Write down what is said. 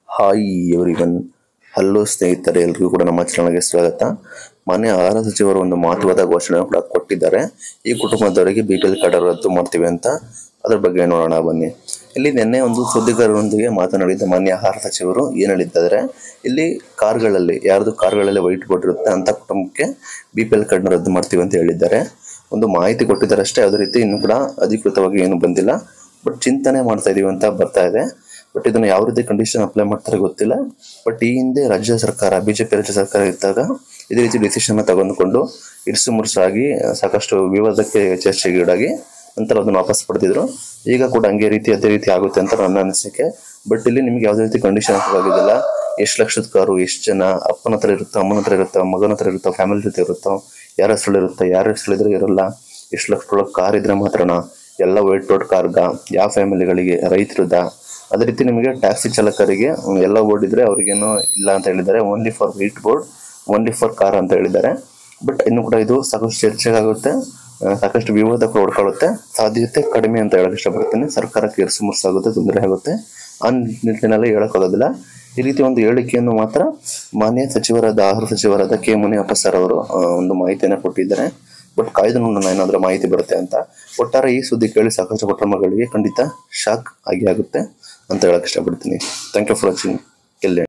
hi everyone hello ಸ್ನೇಹಿತರೆ ಎಲ್ರಿಗೂ ಕೂಡ ನಮ್ಮ ಚಾನಲ್ಗೆ ಸ್ವಾಗತ ಮಾನ್ಯ ಆಹಾರ ಸಚಿವರು ಒಂದು ಮಹತ್ವದ ಘೋಷಣೆ ಕೂಡ ಕೊಟ್ಟಿದ್ದಾರೆ ಈ ಕುಟುಂಬದವರಿಗೆ ಬಿ ಪಿ ಎಲ್ ಕಾರ್ಡ್ ರದ್ದು ಮಾಡ್ತೀವಿ ಅಂತ ಅದ್ರ ಬಗ್ಗೆ ನೋಡೋಣ ಬನ್ನಿ ಇಲ್ಲಿ ನಿನ್ನೆ ಒಂದು ಸುದ್ದಿಗಾರರೊಂದಿಗೆ ಮಾತನಾಡಿದ ಮಾನ್ಯ ಆಹಾರ ಸಚಿವರು ಏನು ಹೇಳಿದ್ದಾರೆ ಇಲ್ಲಿ ಕಾರ್ಗಳಲ್ಲಿ ಯಾರ್ದು ಕಾರ್ಗಳಲ್ಲಿ ವೈಟ್ ಬೋರ್ಡ್ ಇರುತ್ತೆ ಅಂತ ಕುಟುಂಬಕ್ಕೆ ಬಿ ಪಿ ಎಲ್ ಕಾರ್ಡ್ನ ರದ್ದು ಮಾಡ್ತೀವಿ ಅಂತ ಹೇಳಿದ್ದಾರೆ ಒಂದು ಮಾಹಿತಿ ಕೊಟ್ಟಿದ್ದಾರೆ ಅಷ್ಟೇ ಯಾವುದೇ ರೀತಿ ಇನ್ನೂ ಕೂಡ ಅಧಿಕೃತವಾಗಿ ಏನು ಬಂದಿಲ್ಲ ಬಟ್ ಚಿಂತನೆ ಮಾಡ್ತಾ ಇದೀವಿ ಅಂತ ಬರ್ತಾ ಇದೆ ಬಟ್ ಇದನ್ನ ಯಾವ ರೀತಿ ಕಂಡೀಷನ್ ಅಪ್ಲೈ ಮಾಡ್ತಾರೆ ಗೊತ್ತಿಲ್ಲ ಬಟ್ ಈ ಹಿಂದೆ ರಾಜ್ಯ ಸರ್ಕಾರ ಬಿಜೆಪಿ ರಾಜ್ಯ ಸರ್ಕಾರ ಇದ್ದಾಗ ಇದೇ ರೀತಿ ಡಿಸಿಷನ್ ತೆಗೆದುಕೊಂಡು ಇರ್ಸು ಮುರ್ಸಾಗಿ ಸಾಕಷ್ಟು ವಿವಾದಕ್ಕೆ ಚರ್ಚೆಗೀಡಾಗಿ ನಂತರ ಅದನ್ನು ವಾಪಸ್ ಪಡೆದಿದ್ರು ಈಗ ಕೂಡ ಹಂಗೆ ರೀತಿ ಅದೇ ರೀತಿ ಆಗುತ್ತೆ ಅಂತ ನನ್ನ ಅನಿಸಿಕೆ ಬಟ್ ಇಲ್ಲಿ ನಿಮ್ಗೆ ಯಾವುದೇ ರೀತಿ ಕಂಡೀಷನ್ ಹಾಕೋದಿಲ್ಲ ಎಷ್ಟು ಲಕ್ಷದ ಕಾರು ಎಷ್ಟು ಜನ ಅಪ್ಪನ ಹತ್ರ ಇರುತ್ತೋ ಅಮ್ಮನ ಹತ್ರ ಇರುತ್ತೋ ಮಗನ ಹತ್ರ ಇರುತ್ತೋ ಫ್ಯಾಮಿಲಿ ಜೊತೆ ಇರುತ್ತೋ ಯಾರ ಹೆಸರು ಇರುತ್ತೆ ಯಾರ ಹೆಸರು ಇದ್ರೆ ಇರಲ್ಲ ಎಷ್ಟು ಲಕ್ಷದೊಳಗೆ ಕಾರ್ ಇದ್ರೆ ಮಾತ್ರನ ಎಲ್ಲ ವೈಟ್ ರೋಡ್ ಕಾರ್ಗ ಯಾವ ಫ್ಯಾಮಿಲಿಗಳಿಗೆ ರೈತರದ ಅದೇ ರೀತಿ ನಿಮಗೆ ಟ್ಯಾಕ್ಸಿ ಚಾಲಕರಿಗೆ ಹ್ಮ್, ಎಲ್ಲ ಬೋರ್ಡ್ ಇದ್ರೆ ಅವ್ರಿಗೇನು ಇಲ್ಲ ಅಂತ ಹೇಳಿದ್ದಾರೆ only for white board only for car ಅಂತ ಹೇಳಿದ್ದಾರೆ ಬಟ್ ಇನ್ನು ಕೂಡ ಇದು ಸಾಕಷ್ಟು ಚರ್ಚೆಗಾಗುತ್ತೆ ಆ, ಸಾಕಷ್ಟು ವಿವಾದ ಕೂಡ ಹೊಡ್ಕೊಳ್ಳುತ್ತೆ ಸಾಧ್ಯತೆ ಕಡಿಮೆ ಅಂತ ಹೇಳಕ್ ಇಷ್ಟಪಡ್ತೀನಿ ಸರ್ಕಾರಕ್ಕೆ ಇರಿಸು ಮುರ್ಸಾಗುತ್ತೆ ತೊಂದರೆ ಆಗುತ್ತೆ ಆ ನಿಟ್ಟಿನಲ್ಲಿ ಹೇಳಕ್ಕಾಗೋದಿಲ್ಲ ಈ ರೀತಿ ಒಂದು ಹೇಳಿಕೆಯನ್ನು ಮಾತ್ರ ಮಾನ್ಯ ಸಚಿವರಾದ ಆಹಾರ ಸಚಿವರಾದ ಕೆ ಮುನಿಯಪ್ಪ ಸರ್ ಅವರು ಆ, ಒಂದು ಮಾಹಿತಿಯನ್ನು ಕೊಟ್ಟಿದ್ದಾರೆ ಬಟ್ ಕಾಯ್ದು ನೋಡೋಣ ಏನಾದರೂ ಮಾಹಿತಿ ಬರುತ್ತೆ ಅಂತ ಒಟ್ಟಾರೆ ಈ ಸುದ್ದಿ ಕೇಳಿ ಸಾಕಷ್ಟು ಕುಟುಂಬಗಳಿಗೆ ಖಂಡಿತ ಶಾಕ್ ಆಗಿ ಆಗುತ್ತೆ ಅಂತ ಹೇಳಕ್ ಇಷ್ಟಪಡ್ತೀನಿ ಥ್ಯಾಂಕ್ ಯು ಫಾರ್ ವಾಚಿಂಗ್ ಎಲ್ಲೆ